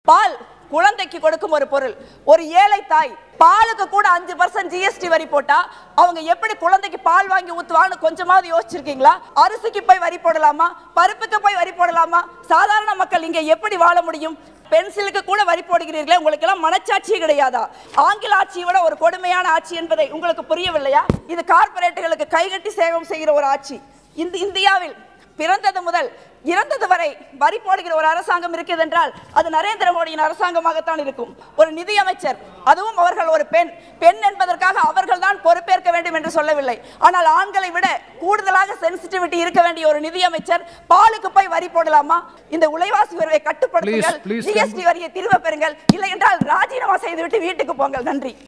பால் குழந்தைக்கு கொடுக்கும் ஒரு பொருள் ஒரு ஏழை தாய் பாலுக்கு கூட அஞ்சு பர்சன்ட் ஜிஎஸ்டி வரி போட்டா அவங்க எப்படி குழந்தைக்கு பால் வாங்கி ஊத்துவாங்கன்னு கொஞ்சமாவது யோசிச்சிருக்கீங்களா அரிசிக்கு போய் வரி போடலாமா பருப்புக்கு போய் வரி போடலாமா சாதாரண மக்கள் இங்க எப்படி வாழ முடியும் பென்சிலுக்கு கூட வரி போடுகிறீர்களே உங்களுக்கு எல்லாம் மனச்சாட்சியே கிடையாதா ஆங்கில ஆட்சியை விட ஒரு கொடுமையான ஆட்சி என்பதை உங்களுக்கு புரியவில்லையா இது கார்ப்பரேட்டுகளுக்கு கைகட்டி சேவம் செய்கிற ஒரு ஆட்சி இந்த இந்தியாவில் பிறந்தது முதல் இறந்தது வரை வரி போடுகிற ஒரு அரசாங்கம் இருக்கிறது என்றால் அது நரேந்திர மோடியின் அரசாங்கமாகத்தான் இருக்கும் ஒரு நிதியமைச்சர் அதுவும் அவர்கள் ஒரு பெண் பெண் என்பதற்காக அவர்கள் தான் பொறுப்பேற்க வேண்டும் என்று சொல்லவில்லை ஆனால் ஆண்களை விட கூடுதலாக சென்சிட்டிவிட்டி இருக்க வேண்டிய ஒரு நிதியமைச்சர் பாலுக்கு போய் வரி போடலாமா இந்த உலைவாசி உயர்வை கட்டுப்படுத்துங்கள் Please, please ஜிஎஸ்டி வரியை திரும்ப பெறுங்கள் இல்லை என்றால் ராஜினாமா செய்துவிட்டு வீட்டுக்கு போங்கள் நன்றி